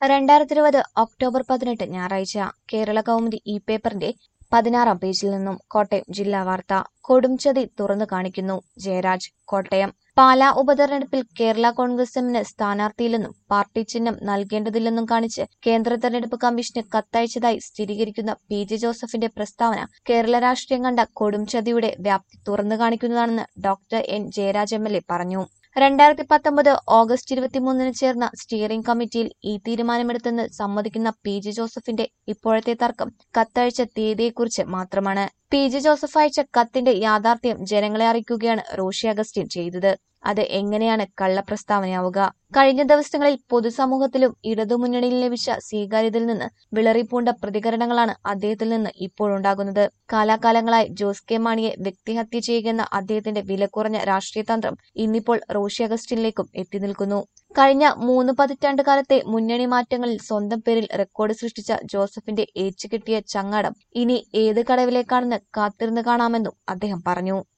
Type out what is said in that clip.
രണ്ടായിരത്തി ഇരുപത് ഒക്ടോബർ പതിനെട്ട് ഞായറാഴ്ച കേരള കൗമുദി ഇ പേപ്പറിന്റെ പതിനാറാം പേജിൽ നിന്നും കോട്ടയം ജില്ലാ വാർത്ത കൊടുംചതി തുറന്നു കാണിക്കുന്നു ജയരാജ് കോട്ടയം പാലാ ഉപതെരഞ്ഞെടുപ്പിൽ കേരള കോൺഗ്രസ് എമ്മിന് സ്ഥാനാർത്ഥിയില്ലെന്നും പാർട്ടി ചിഹ്നം നൽകേണ്ടതില്ലെന്നും കാണിച്ച് കേന്ദ്ര തെരഞ്ഞെടുപ്പ് കമ്മീഷന് കത്തയച്ചതായി സ്ഥിരീകരിക്കുന്ന പി ജെ ജോസഫിന്റെ പ്രസ്താവന കേരള രാഷ്ട്രീയം കണ്ട കൊടുംചതിയുടെ വ്യാപ്തി തുറന്നു കാണിക്കുന്നതാണെന്ന് doctor N Jayaraj M L A പറഞ്ഞു രണ്ടായിരത്തി പത്തൊമ്പത് ഓഗസ്റ്റ് ഇരുപത്തിമൂന്നിന് ചേർന്ന സ്റ്റിയറിംഗ് കമ്മിറ്റിയിൽ ഈ തീരുമാനമെടുത്തെന്ന് സമ്മതിക്കുന്ന പി ജെ ജോസഫിന്റെ ഇപ്പോഴത്തെ തർക്കം കത്തയച്ച തീയതിയെക്കുറിച്ച് മാത്രമാണ് പി ജെ ജോസഫ് അയച്ച കത്തിന്റെ യാഥാർത്ഥ്യം ജനങ്ങളെ അറിയിക്കുകയാണ് റോഷി അഗസ്റ്റിൻ ചെയ്തത് അത് എങ്ങനെയാണ് കള്ളപ്രസ്താവനയാവുക കഴിഞ്ഞ ദിവസങ്ങളിൽ പൊതുസമൂഹത്തിലും ഇടതുമുന്നണിയിൽ ലഭിച്ച സ്വീകാര്യതയിൽ നിന്ന് വിളറിപ്പൂണ്ട പ്രതികരണങ്ങളാണ് അദ്ദേഹത്തിൽ നിന്ന് ഇപ്പോഴുണ്ടാകുന്നത് കാലാകാലങ്ങളായി ജോസ് കെ മാണിയെ വ്യക്തിഹത്യ ചെയ്യുകയെന്ന അദ്ദേഹത്തിന്റെ വിലകുറഞ്ഞ രാഷ്ട്രീയ തന്ത്രം ഇന്നിപ്പോൾ റോഷി അഗസ്റ്റിനിലേക്കും എത്തി നിൽക്കുന്നു കഴിഞ്ഞ മൂന്ന് പതിറ്റാണ്ട് കാലത്തെ മുന്നണി മാറ്റങ്ങളിൽ സ്വന്തം പേരിൽ റെക്കോർഡ് സൃഷ്ടിച്ച ജോസഫിന്റെ ഏച്ചുകെട്ടിയ ചങ്ങാടം ഇനി ഏത് കടവിലേക്കാണെന്ന് കാത്തിരുന്ന് കാണാമെന്നും അദ്ദേഹം പറഞ്ഞു